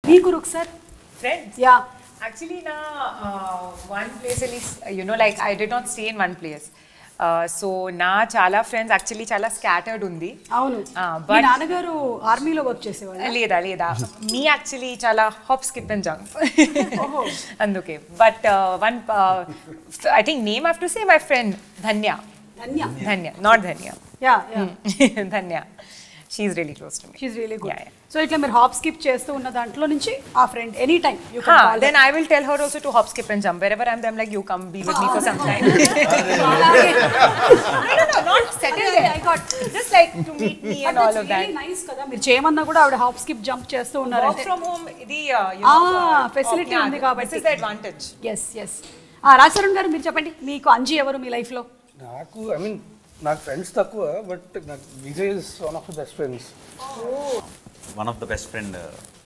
మీకు రుక్ sir Friends. Yeah Actually, na uh, one place at least, you know, like I did not stay in one place. Uh, so నా చాలా friends actually చాలా scattered ఉంది అవును Ah, me but- నాన్నగారు ఆర్మీలో work చేసేవాళ్ళు లేదా లేదా మీ యాక్చువల్లీ చాలా హాప్ స్కిప్ అండ్ జంప్ అందుకే but one I think name have to say my friend Dhanya Dhanya Dhanya not Dhanya yeah yeah Dhanya she really close to me she really good Yeah, yeah. So ఇట్లా మీరు హాప్ స్కిప్ చేస్తూ ఉన్న దాంట్లో నుంచి ఆ friend any time you can call then I will tell her also to hop, skip and jump. Wherever I'm there, I'm like, you come be with me for some time. no, no, no, not settle there. I got just like to meet me and all of that. Nice కదా మీరు చేయమన్నా కూడా ఆవిడ hop skip jump చేస్తూ Work ఉన్నారంటే from home, the uh, you know, Ah, uh, facility yeah, ఉంది కాబట్టి. This is the advantage. Yes yes Rajasharan garu మీరు చెప్పండి మీకు అంజీ ఎవరు మీ లైఫ్లో నాకు ఐ మీన్ నాకు ఫ్రెండ్స్ తక్కువ బట్ నాకు Vijay is one of the best friends one of the best friend